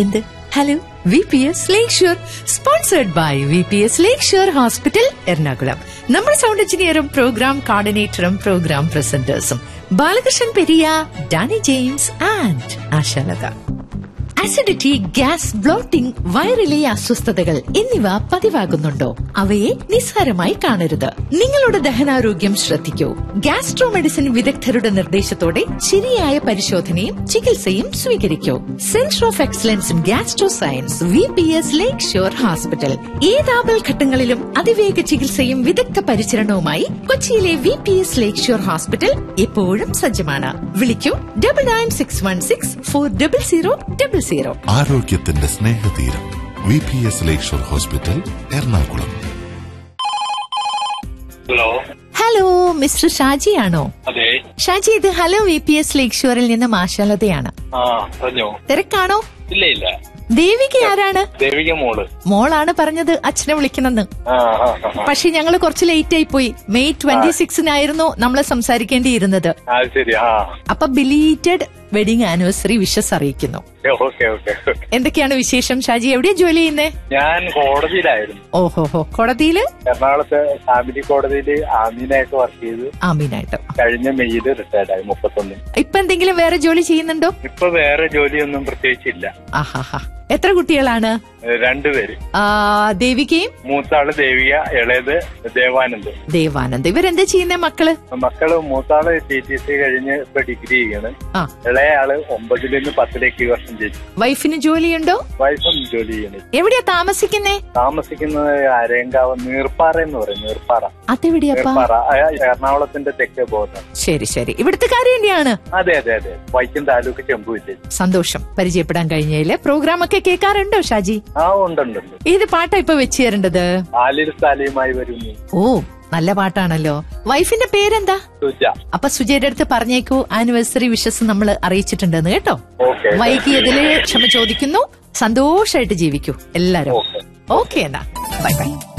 എന്ത് hello V P S lake shore sponsored by V P S lake shore hospital Ernakulam നമ്മുടെ sound എഞ്ചിനീയറും program കോർഡിനേറ്ററും program പ്രസന്റേഴ്സും Balakrishnan Periya Danny James and Ashalatha acidity gas bloating വയറിലെ അസ്വസ്ഥതകൾ എന്നിവ പതിവാകുന്നുണ്ടോ അവയെ നിസ്സാരമായി കാണരുത് നിങ്ങളുടെ ദഹനാരോഗ്യം ശ്രദ്ധിക്കൂ ഗ്യാസ്ട്രോ മെഡിസിൻ വിദഗ്ധരുടെ നിർദ്ദേശത്തോടെ ശരിയായ പരിശോധനയും ചികിത്സയും സ്വീകരിക്കൂ centre of excellence in gastro science V P S lake shore hospital ഏത് ആപൽഘട്ടങ്ങളിലും അതിവേഗ ചികിത്സയും വിദഗ്ധ പരിചരണവുമായി കൊച്ചിയിലെ V P S lake shore hospital എപ്പോഴും സജ്ജമാണ് വിളിക്കൂ double nine six one six four double zero double zero ആരോഗ്യത്തിന്റെ സ്നേഹതീരം V P S lakeshore hospital Ernakulam hello hello mister Shaji ആണോ അതെ ഷാജി ഇത് hello V P S lake ഷോറിൽ നിന്ന് മാഷാലതയാണ് ആ പറഞ്ഞോ തിരക്കാണോ ഇല്ല ഇല്ല ദേവിക ആരാണ് ദേവിക മോള് മോളാണ് പറഞ്ഞത് അച്ഛനെ വിളിക്കുന്നെന്ന് ആ ആ ആ, ആ. പക്ഷെ ഞങ്ങൾ കുറച്ച് ലേറ്റ് ആയി പോയി മെയ് ട്വന്റി സിക്സിനായിരുന്നു നമ്മൾ സംസാരിക്കേണ്ടിയിരുന്നത് അത് ശരി ആ അപ്പൊ ബിലീറ്റഡ് വെഡിങ് ആനിവേഴ്സറി വിഷസ് അറിയിക്കുന്നു ഓക്കെ ഓക്കെ ഓക്കെ എന്തൊക്കെയാണ് വിശേഷം ഷാജി എവിടെയാ ജോലി ചെയ്യുന്നേ ഞാൻ കോടതിയിലായിരുന്നു ഓഹോഹോ കോടതിയില് എറണാകുളത്തെ ഫാമിലി കോടതിയിൽ ആമീനായിട്ട് വർക്ക് ചെയ്ത് ആമീനായിട്ട് കഴിഞ്ഞ മെയ്യില് റിട്ടയർഡ് ആയി മുപ്പത്തൊന്നിന് ഇപ്പൊ എന്തെങ്കിലും വേറെ ജോലി ചെയ്യുന്നുണ്ടോ ഇപ്പൊ വേറെ ജോലിയൊന്നും പ്രത്യേകിച്ചില്ല ആഹാഹാ എത്ര കുട്ടികളാണ് ഏഹ് രണ്ടുപേര് ആ, ദേവികയും മൂത്താള് ദേവിക ഇളയത് ദേവാനന്ദ് ദേവാനന്ദ് ഇവരെന്താ ചെയ്യുന്നേ മക്കള് മക്കള് മൂത്താള് ടി ടി സി കഴിഞ്ഞ് ഇപ്പൊ ഡിഗ്രി ചെയ്യാണ് ആ ഇളയ ആള് ഒമ്പതിൽ നിന്ന് പത്തിലേക്ക് ഈ വർഷം ജയിച്ചു വൈഫിന് ജോലിയുണ്ടോ വയസ്സൊന്നും ജോലി ചെയ്യണില്ല എവിടെയാ താമസിക്കുന്നേ താമസിക്കുന്നത് അരയങ്കാവ് നീർപ്പാറ എന്ന് പറയും നീർപ്പാറ അതെവിടെയാപ്പാ നീർപ്പാറ ആ, എറണാകുളത്തിന്റെ തെക്കേ പോകുന്നത് ശരി ശരി ഇവിടുത്തെ കാര്യം തന്നെയാണ് അതെ അതെ അതെ വൈക്കം താലൂക്ക് ചെമ്പു വില്ലേജ് സന്തോഷം പരിചയപ്പെടാൻ കഴിഞ്ഞതില് പ്രോഗ്രാം ഒക്കെ കേൾക്കാറുണ്ടോ ഷാജി ആ ഉണ്ടുണ്ടുണ്ട് ഏത് പാട്ടാ ഇപ്പൊ വെച്ച് തരേണ്ടത് ആലിൽ സാലിയുമായി വരുന്നു ഓ നല്ല പാട്ടാണല്ലോ വൈഫിന്റെ പേരെന്താ സുജ അപ്പൊ സുജയുടെ അടുത്ത് പറഞ്ഞേക്കൂ ആനിവേഴ്സറി വിഷസ് നമ്മൾ അറിയിച്ചിട്ടുണ്ടെന്ന് കേട്ടോ ഓക്കെ വൈകിയതില് ക്ഷമ ചോദിക്കുന്നു സന്തോഷമായിട്ട് ജീവിക്കൂ എല്ലാരും ഓക്കെ ഓക്കെ എന്നാ ബൈ ബൈ